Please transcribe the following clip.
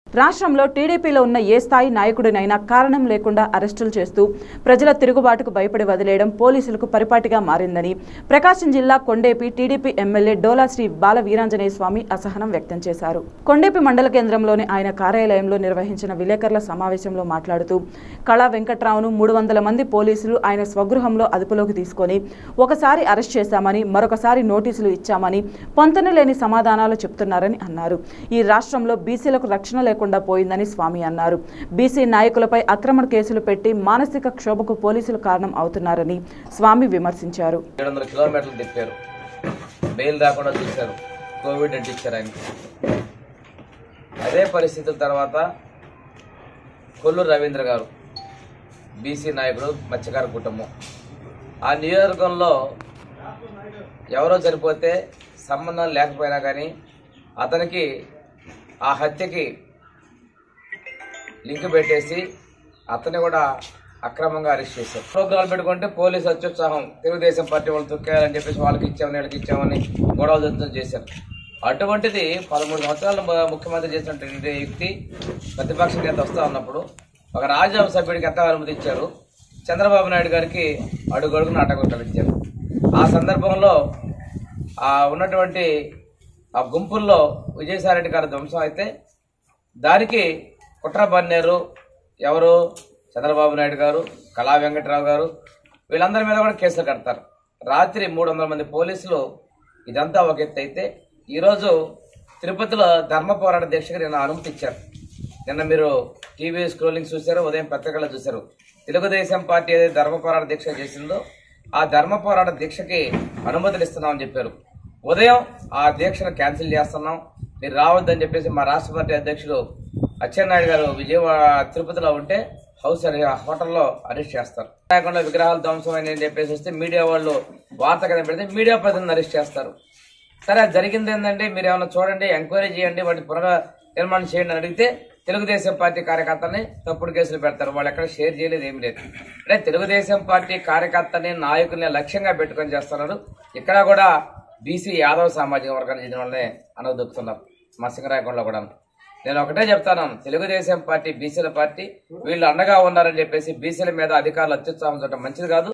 రాష్ట్రంలో టీడీపీలో ఉన్న ఏ స్థాయి నాయకుడినైనా కారణం లేకుండా అరెస్టులు చేస్తూ ప్రజల తిరుగుబాటుకు భయపడి వదిలేయడం పోలీసులకు పరిపాటిగా మారిందని ప్రకాశం జిల్లా కొండేపి టీడీపీ ఎమ్మెల్యే డోలా శ్రీ బాల వీరాంజనేయ స్వామి అసహనం వ్యక్తం చేశారు కొండేపి మండల కేంద్రంలోని ఆయన కార్యాలయంలో నిర్వహించిన విలేకరుల సమావేశంలో మాట్లాడుతూ కళా వెంకట్రావును మూడు వందల మంది పోలీసులు ఆయన స్వగృహంలో అదుపులోకి తీసుకొని ఒకసారి అరెస్ట్ చేశామని మరొకసారి నోటీసులు ఇచ్చామని పొంతన లేని సమాధానాలు చెప్తున్నారని అన్నారు ఈ రాష్ట్రంలో బీసీలకు రక్షణ లేకుండా పోయిందని స్వామి అన్నారు బీసీ నాయకులపై ఆక్రమణ కేసులు పెట్టి మానసిక క్షోభకు పోలీసులు కారణం అవుతున్నారని స్వామి విమర్శించారు ఏడు వందల కిలోమీటర్లు తిప్పారు బెయిల్ రాకుండా చూశారు కోవిడ్ అంటించారు ఆయనకి అదే పరిస్థితుల తర్వాత కొల్లూరు రవీంద్ర గారు బీసీ నాయకుడు మత్స్యకార కుటుంబం ఆ నియోజకవర్గంలో ఎవరో చనిపోతే సంబంధం లేకపోయినా కానీ అతనికి ఆ హత్యకి లింక్ పెట్టేసి అతన్ని కూడా అక్రమంగా అరెస్ట్ చేశారు ప్రోగ్రాలు పెట్టుకుంటే పోలీసు అత్యుత్సాహం తెలుగుదేశం పార్టీ వాళ్ళు తొక్కేయాలని చెప్పేసి వాళ్ళకి ఇచ్చామని వీళ్ళకి ఇచ్చామని గొడవలు జరుగుతుంది చేశారు అటువంటిది పదమూడు సంవత్సరాలు ము- ముఖ్యమంత్రి చేసినటువంటి వ్యక్తి ప్రతిపక్ష నేత వస్తా ఉన్నప్పుడు ఒక రాజ్యసభ సభ్యుడికి ఎంత అనుమతి ఇచ్చారు చంద్రబాబు నాయుడు గారికి అడుగడుగున అడ్డగొట్టాలు ఇచ్చారు ఆ సందర్భంలో ఆ ఉన్నటువంటి ఆ గుంపుల్లో విజయసాయిరెడ్డి గారి ధ్వంసం అయితే దానికి కుట్ర బన్నేరు ఎవరు చంద్రబాబు నాయుడు గారు కళా వెంకటరావు గారు వీళ్ళందరి మీద కూడా కేసులు కడతారు రాత్రి మూడు వందల మంది పోలీసులు ఇదంతా ఒక ఎత్తు అయితే ఈరోజు తిరుపతిలో ధర్మ పోరాట దీక్షకి నిన్న అనుమతి ఇచ్చారు నిన్న మీరు టీవీ స్క్రోలింగ్ చూశారు ఉదయం పత్రికల్లో చూశారు తెలుగుదేశం పార్టీ ఏదైతే ధర్మ పోరాట దీక్ష చేసిందో ఆ ధర్మ పోరాట దీక్షకి అనుమతులు ఇస్తున్నామని చెప్పారు ఉదయం ఆ దీక్షను క్యాన్సిల్ చేస్తున్నాం మీరు రావద్దని చెప్పేసి మా రాష్ట్ర పార్టీ అధ్యక్షుడు అచ్చెన్నాయుడు గారు విజయవాడ తిరుపతిలో ఉంటే హౌస్ అరే- ఆ హోటల్లో అరెస్ట్ చేస్తారు లేకుండా విగ్రహాలు ధ్వంసం అని చెప్పేసి వస్తే మీడియా వాళ్ళు వార్త కదా పెడితే మీడియా ప్రతినిధిని అరెస్ట్ చేస్తారు సరే అది జరిగింది ఏంటంటే మీరు ఏమైనా చూడండి ఎంక్వైరీ చేయండి వాటి పునః నిర్మాణం చేయండి అని అడిగితే తెలుగుదేశం పార్టీ కార్యకర్తని తప్పుడు కేసులు పెడతారు వాళ్ళు ఎక్కడ షేర్ చేయలేదు ఏమి లేదు అంటే తెలుగుదేశం పార్టీ కార్యకర్తని నాయకుల్ని లక్ష్యంగా పెట్టుకొని చేస్తున్నారు ఇక్కడ కూడా బీసీ యాదవ్ సామాజిక వర్గానికి చెందిన వాళ్ళని అనవదొక్కుతున్నారు మా సింగరాయకొండలో కూడా నేను ఒకటే చెప్తాను తెలుగుదేశం పార్టీ బీసీల పార్టీ వీళ్ళు అండగా ఉన్నారని చెప్పేసి బీసీల మీద అధికారులు అత్యుత్సాహం చూడటం మంచిది కాదు